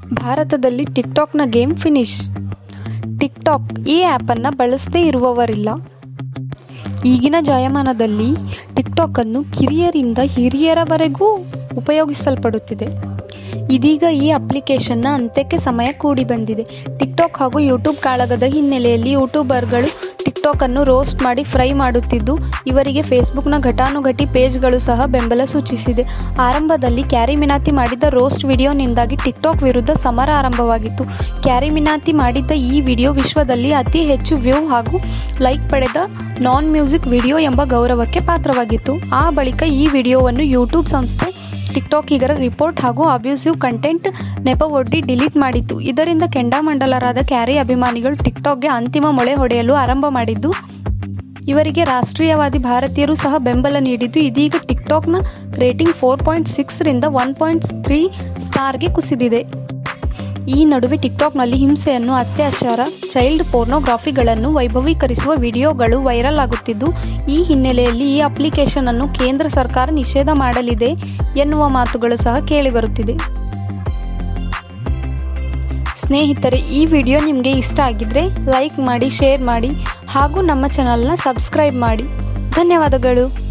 ಭಾರತದಲ್ಲಿ ಟಿಕ್ಟಾಕ್ನ game finish TikTok ಈ ಆ್ಯಪನ್ನು ಬಳಸದೇ ಇರುವವರಿಲ್ಲ ಈಗಿನ ಜಾಯಮಾನದಲ್ಲಿ ಟಿಕ್ಟಾಕನ್ನು ಕಿರಿಯರಿಂದ ಹಿರಿಯರವರೆಗೂ ಉಪಯೋಗಿಸಲ್ಪಡುತ್ತಿದೆ ಇದೀಗ ಈ ಅಪ್ಲಿಕೇಶನ್ನ ಅಂತ್ಯಕ್ಕೆ ಸಮಯ ಕೂಡಿ ಬಂದಿದೆ ಟಿಕ್ಟಾಕ್ ಹಾಗೂ ಯೂಟ್ಯೂಬ್ ಕಾಳಗದ ಹಿನ್ನೆಲೆಯಲ್ಲಿ ಯೂಟ್ಯೂಬರ್ಗಳು ಟಿಕ್ಟಾಕನ್ನು ರೋಸ್ಟ್ ಮಾಡಿ ಫ್ರೈ ಮಾಡುತ್ತಿದ್ದು ಇವರಿಗೆ ಫೇಸ್ಬುಕ್ನ ಘಟಾನುಘಟಿ ಪೇಜ್ಗಳು ಸಹ ಬೆಂಬಲ ಸೂಚಿಸಿದೆ ಆರಂಭದಲ್ಲಿ ಕ್ಯಾರಿ ಮಿನಾತಿ ಮಾಡಿದ್ದ ರೋಸ್ಟ್ ವಿಡಿಯೋನಿಂದಾಗಿ ಟಿಕ್ಟಾಕ್ ವಿರುದ್ಧ ಸಮರ ಆರಂಭವಾಗಿತ್ತು ಕ್ಯಾರಿ ಮಿನಾತಿ ಮಾಡಿದ್ದ ಈ ವಿಡಿಯೋ ವಿಶ್ವದಲ್ಲಿ ಅತಿ ಹೆಚ್ಚು ವ್ಯೂ ಹಾಗೂ ಲೈಕ್ ಪಡೆದ ನಾನ್ ಮ್ಯೂಸಿಕ್ ವಿಡಿಯೋ ಎಂಬ ಗೌರವಕ್ಕೆ ಪಾತ್ರವಾಗಿತ್ತು ಆ ಬಳಿಕ ಈ ವಿಡಿಯೋವನ್ನು ಯೂಟ್ಯೂಬ್ ಸಂಸ್ಥೆ ಟಿಕ್ಟಾಕಿಗರ ರಿಪೋರ್ಟ್ ಹಾಗೂ ಅಬ್ಯೂಸಿವ್ ಕಂಟೆಂಟ್ ನೆಪವೊಡ್ಡಿ ಡಿಲೀಟ್ ಮಾಡಿತ್ತು ಇದರಿಂದ ಕೆಂಡಾಮಂಡಲರಾದ ಕ್ಯಾರಿ ಅಭಿಮಾನಿಗಳು ಟಿಕ್ಟಾಕ್ಗೆ ಅಂತಿಮ ಮೊಳೆ ಹೊಡೆಯಲು ಆರಂಭ ಮಾಡಿದ್ದು ಇವರಿಗೆ ರಾಷ್ಟ್ರೀಯವಾದಿ ಭಾರತೀಯರು ಸಹ ಬೆಂಬಲ ನೀಡಿದ್ದು ಇದೀಗ ಟಿಕ್ಟಾಕ್ನ ರೇಟಿಂಗ್ ಫೋರ್ ಪಾಯಿಂಟ್ ಸಿಕ್ಸ್ರಿಂದ ಒನ್ ಪಾಯಿಂಟ್ ತ್ರೀ ಸ್ಟಾರ್ಗೆ ಕುಸಿದಿದೆ ಈ ನಡುವೆ ಟಿಕ್ಟಾಕ್ನಲ್ಲಿ ಹಿಂಸೆಯನ್ನು ಅತ್ಯಾಚಾರ ಚೈಲ್ಡ್ ಪೋರ್ನೋಗ್ರಾಫಿಗಳನ್ನು ವೈಭವೀಕರಿಸುವ ವಿಡಿಯೋಗಳು ವೈರಲ್ ಆಗುತ್ತಿದ್ದು ಈ ಹಿನ್ನೆಲೆಯಲ್ಲಿ ಈ ಅಪ್ಲಿಕೇಶನ್ ಅನ್ನು ಕೇಂದ್ರ ಸರ್ಕಾರ ನಿಷೇಧ ಮಾಡಲಿದೆ ಎನ್ನುವ ಮಾತುಗಳು ಸಹ ಕೇಳಿಬರುತ್ತಿದೆ ಸ್ನೇಹಿತರೆ ಈ ವಿಡಿಯೋ ನಿಮಗೆ ಇಷ್ಟ ಆಗಿದ್ರೆ ಲೈಕ್ ಮಾಡಿ ಶೇರ್ ಮಾಡಿ ಹಾಗೂ ನಮ್ಮ ಚಾನಲ್ನ ಸಬ್ಸ್ಕ್ರೈಬ್ ಮಾಡಿ ಧನ್ಯವಾದಗಳು